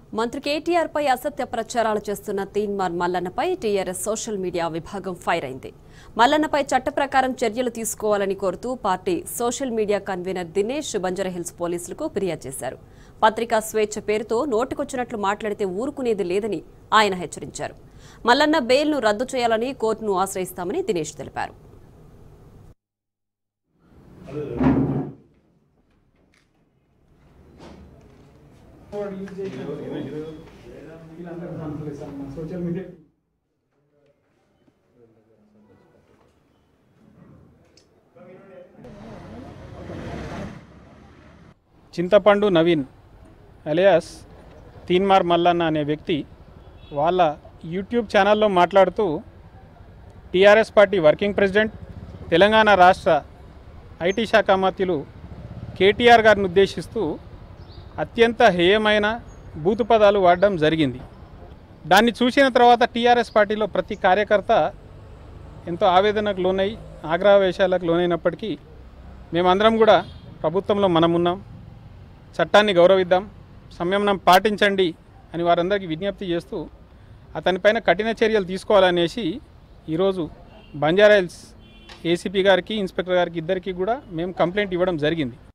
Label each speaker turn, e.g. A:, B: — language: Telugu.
A: మంత్రి కేటీఆర్ పై అసత్య ప్రచారాలు చేస్తున్న తీన్మార్ మల్లన్నపై టీఆర్ఎస్ సోషల్ మీడియా విభాగం ఫైర్ అయింది మల్లన్నపై చట్ట ప్రకారం చర్యలు తీసుకోవాలని కోరుతూ party social media convener Dinesh Banjara Hills పోలీసులకు ఫిర్యాదు చేశారు పత్రికా స్వేచ్ఛ పేరుతో నోటికొచ్చినట్లు మాట్లాడితే ఊరుకునేది లేదని ఆయన హెచ్చరించారు మల్లన్న బెయిల్ను రద్దు చేయాలని కోర్టును ఆశ్రయిస్తామని దినేష్ తెలిపారు
B: సోషల్ మీడియా
C: చింతపండు నవీన్ అలియాస్ తీన్మార్ మల్లన్న అనే వ్యక్తి వాళ్ళ యూట్యూబ్ ఛానల్లో మాట్లాడుతూ TRS party working president Telangana రాష్ట్ర ఐటీ శాఖ మంత్రులు కేటీఆర్ గారిని ఉద్దేశిస్తూ అత్యంత హేయమైన బూతు పదాలు వాడడం జరిగింది దాన్ని చూసిన తర్వాత టీఆర్ఎస్ పార్టీలో ప్రతి కార్యకర్త ఎంతో ఆవేదనకు లోనై ఆగ్రహవేశాలకు లోనైనప్పటికీ మేమందరం కూడా ప్రభుత్వంలో మనమున్నాం చట్టాన్ని గౌరవిద్దాం సంయమనం పాటించండి అని వారందరికీ విజ్ఞప్తి చేస్తూ అతనిపైన కఠిన చర్యలు తీసుకోవాలనేసి ఈరోజు బంజారాహిల్స్ ఏసీపీ గారికి ఇన్స్పెక్టర్ గారికి ఇద్దరికి కూడా మేము కంప్లైంట్ ఇవ్వడం జరిగింది